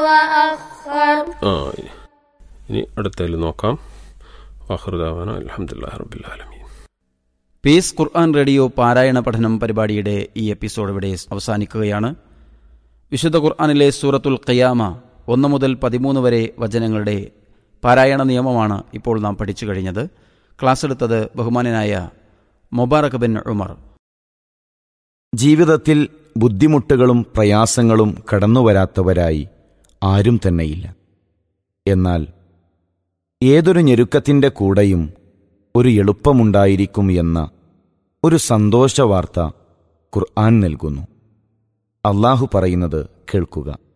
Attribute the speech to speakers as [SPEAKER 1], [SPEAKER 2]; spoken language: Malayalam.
[SPEAKER 1] وأخر
[SPEAKER 2] ആ ഇനി അടുത്തതിൽ നോക്കാം വാഹൃദാവാന അലഹമുല്ലാ റബുല്ലാലമീൻ
[SPEAKER 3] പീസ് ഖുർആൻ റേഡിയോ പാരായണ പഠനം പരിപാടിയുടെ ഈ എപ്പിസോഡ് ഇവിടെ അവസാനിക്കുകയാണ് വിശുദ്ധ ഖുർആനിലെ സൂറത്തുൽ ഖയാമ ഒന്ന് മുതൽ പതിമൂന്ന് വരെ വചനങ്ങളുടെ പാരായണ നിയമമാണ് ഇപ്പോൾ നാം പഠിച്ചു കഴിഞ്ഞത് ക്ലാസ് എടുത്തത് ബഹുമാനനായ മുബാറക് ബിൻ ഉമർ
[SPEAKER 4] ജീവിതത്തിൽ ബുദ്ധിമുട്ടുകളും പ്രയാസങ്ങളും കടന്നുവരാത്തവരായി ആരും തന്നെയില്ല എന്നാൽ ഏതൊരു ഞെരുക്കത്തിൻ്റെ കൂടെയും ഒരു എളുപ്പമുണ്ടായിരിക്കും എന്ന ഒരു സന്തോഷവാർത്ത ഖുർആൻ നൽകുന്നു അള്ളാഹു പറയുന്നത് കേൾക്കുക